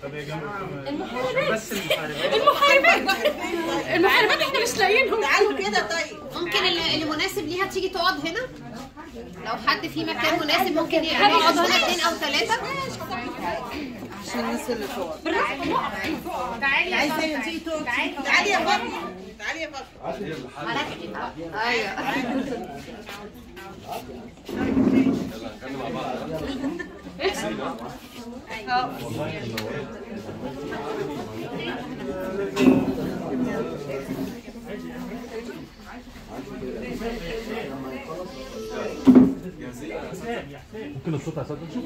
بس المحاربات المحاربات المحاربات احنا مش لاقيينهم تعالوا كده طيب ممكن اللي اللي مناسب ليها تيجي تقعد هنا لو حد في مكان مناسب ممكن يقعد هنا اثنين او ثلاثة عشان الناس اللي فوق تعالي عايزه تيجي تقعد تعالي يا فاطمه تعالي يا فاطمه ايوه ممكن الصوت يا استاذ نشوف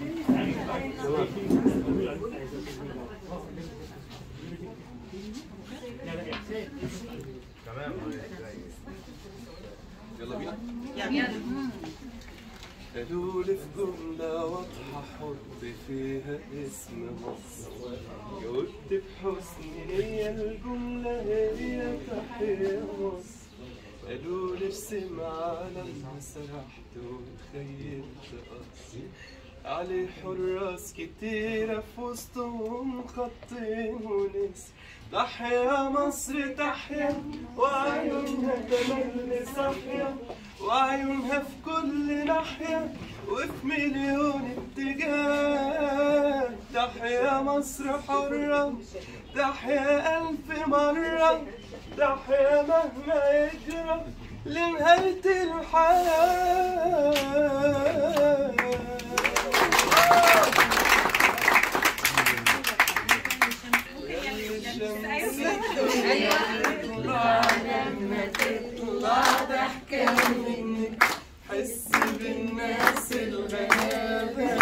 قالوا لي في جملة واضحة حط فيها اسم مصر قلت بحسن نية الجملة هي تحية مصر قالوا لي ارسم علم سرحت وتخيلت قصر عليه حراس كتيرة في وسطهم خطين ونسر تحيا مصر تحيا وعيونها تملي صاحية وعيونها في كل ناحية وفي مليون اتجاه تحيا مصر حرة تحيا ألف مرة تحيا مهما يجرى لنهاية الحياة حس بالناس الغلابة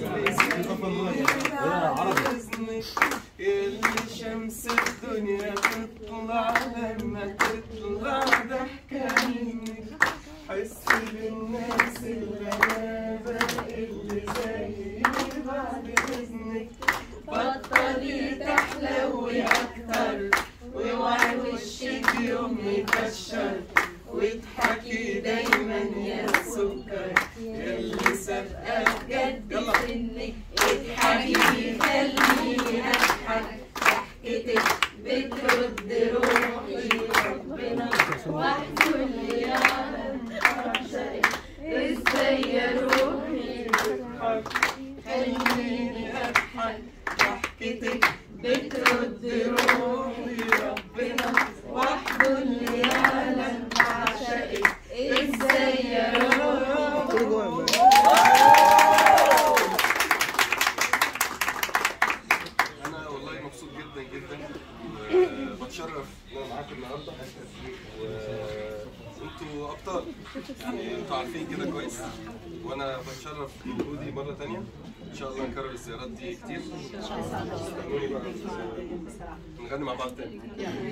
اللي شمس الدنيا تطلع لما تطلع ضحكة منك حس بالناس الغلابة اللي زي بعد إذنك بطلي تحلوي أكتر واوعي وشك يوم يكشر واضحكي دايما يا سكر يلي سابقة بجد سنك اضحكي خليني اضحك ضحكتك بترد روحي ربنا وحده اللي يعلم عشقك ازاي يا روحي تضحك خليني اضحك ضحكتك بترد روحي ربنا وحده اللي يعلم عشقك ازاي يا روحي انا والله مبسوط جدا جدا وبتشرف ان انا معاكم النهارده وانتوا ابطال يعني انتوا عارفين كده كويس وانا بتشرف بوجودي مره تانية ان شاء الله نكرر الزيارات دي كتير استنوني بقى نغني مع بعض تاني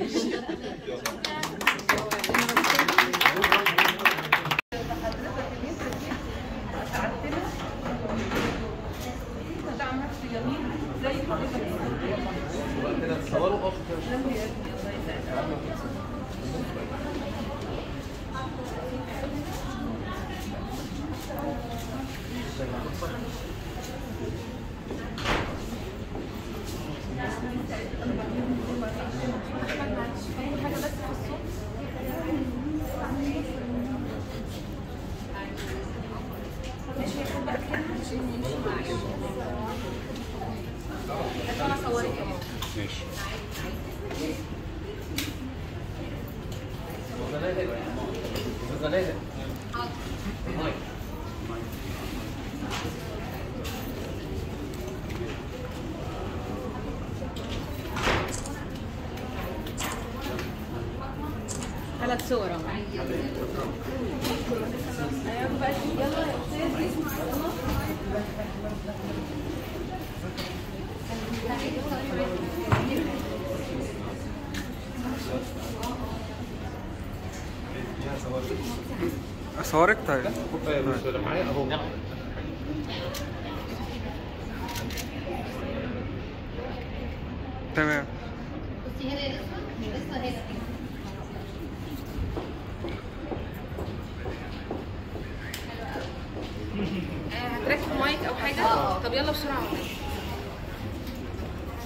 ثلاث صور اهو اصورك طيب تمام بصي هنا لسه لسه هنا هتركب مايك او حاجه طب يلا بسرعه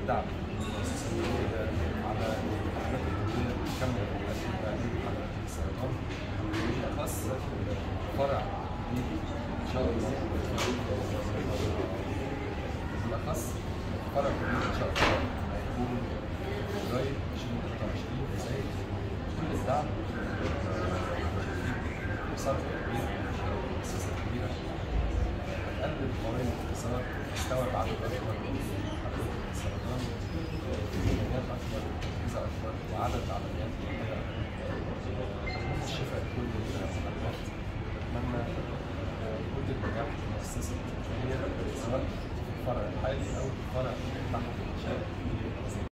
الدعم للمؤسسة الدولية على الحاجات الطبية بتكمل التقديم على السرطان بالأخص فرع جديد إن شاء الله بالأخص فرع جديد إن شاء الله هيكون قريب 2023 زي كل الدعم صرف كبير مؤسسة كبيرة تقلل قوانين الاقتصاد تستوعب عدد أكبر من حالات السرطان كميات أكبر تركيز أكبر وعدد عمليات محتاجة أتمنى الشفاء لكل الحالات أتمنى كل النجاح في مؤسسة هي سواء في الفرع الحالي أو الفرع تحت إنشاء